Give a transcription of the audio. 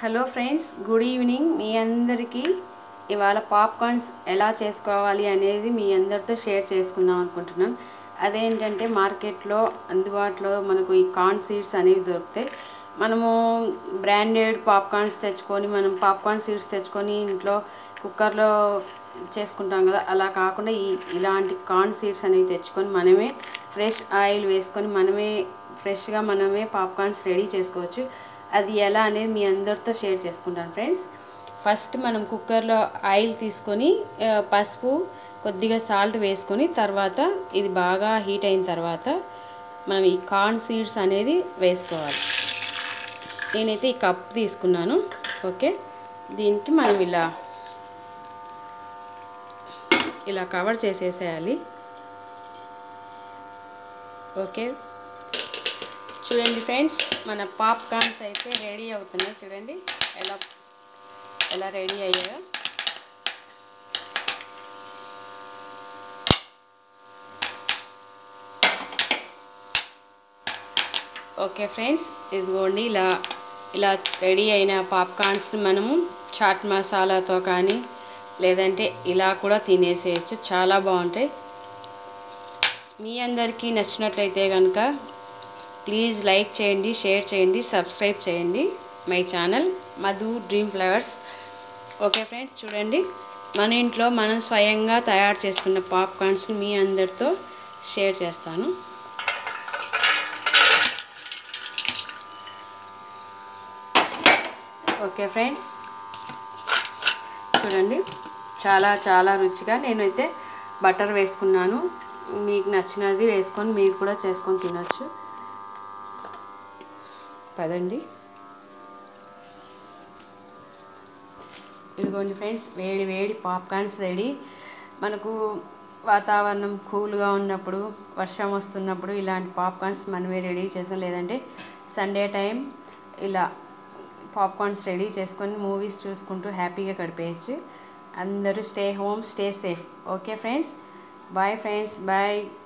hello friends good evening మీ అందరికీ ఇవాళ పాప్కార్న్స్ ఎలా చేసుకోవాలి అనేది మీ అందరితో షేర్ చేసుకుందాం అనుకుంటున్నాను అదేంటంటే మార్కెట్లో అందుబాటులో మనకు ఈ కార్న్ సీడ్స్ అనేవి దొరుకుతాయి మనము బ్రాండెడ్ పాప్కార్న్స్ తెచ్చుకొని మనం పాప్కార్న్ సీడ్స్ తెచ్చుకొని ఇంట్లో కుక్కర్లో చేసుకుంటాం కదా అలా కాకుండా ఈ ఇలాంటి కార్న్ సీడ్స్ అనేవి తెచ్చుకొని మనమే ఫ్రెష్ ఆయిల్ వేసుకొని మనమే ఫ్రెష్గా మనమే పాప్కార్న్స్ రెడీ చేసుకోవచ్చు అది ఎలా అనేది మీ అందరితో షేర్ చేసుకుంటాను ఫ్రెండ్స్ ఫస్ట్ మనం కుక్కర్లో ఆయిల్ తీసుకొని ఆ, పసుపు కొద్దిగా సాల్ట్ వేసుకొని తర్వాత ఇది బాగా హీట్ అయిన తర్వాత మనం ఈ కార్న్ సీడ్స్ అనేది వేసుకోవాలి నేనైతే ఈ కప్ తీసుకున్నాను ఓకే దీనికి మనం ఇలా ఇలా కవర్ చేసేసేయాలి ఓకే చూడండి ఫ్రెండ్స్ మన పాప్కార్న్స్ అయితే రెడీ అవుతున్నాయి చూడండి ఎలా ఎలా రెడీ అయ్యాయో ఓకే ఫ్రెండ్స్ ఇదిగోండి ఇలా ఇలా రెడీ అయిన పాప్కార్న్స్ని మనము చాట్ మసాలాతో కానీ లేదంటే ఇలా కూడా తినేసేయచ్చు చాలా బాగుంటాయి మీ అందరికీ నచ్చినట్లయితే కనుక ప్లీజ్ లైక్ చేయండి షేర్ చేయండి సబ్స్క్రైబ్ చేయండి my channel Madhu dream flowers okay friends చూడండి మన ఇంట్లో మనం స్వయంగా తయారు చేసుకున్న పాప్కార్న్స్ని మీ అందరితో షేర్ చేస్తాను ఓకే ఫ్రెండ్స్ చూడండి చాలా చాలా రుచిగా నేనైతే బటర్ వేసుకున్నాను మీకు నచ్చినది వేసుకొని మీరు కూడా చేసుకొని తినొచ్చు పదండి ఇదిగోండి ఫ్రెండ్స్ వేడి వేడి పాప్కార్న్స్ రెడీ మనకు వాతావరణం కూల్గా ఉన్నప్పుడు వర్షం వస్తున్నప్పుడు ఇలాంటి పాప్కార్న్స్ మనమే రెడీ చేసుకొని లేదంటే సండే టైం ఇలా పాప్కార్న్స్ రెడీ చేసుకొని మూవీస్ చూసుకుంటూ హ్యాపీగా గడిపేయచ్చు అందరూ stay home stay safe okay friends bye friends bye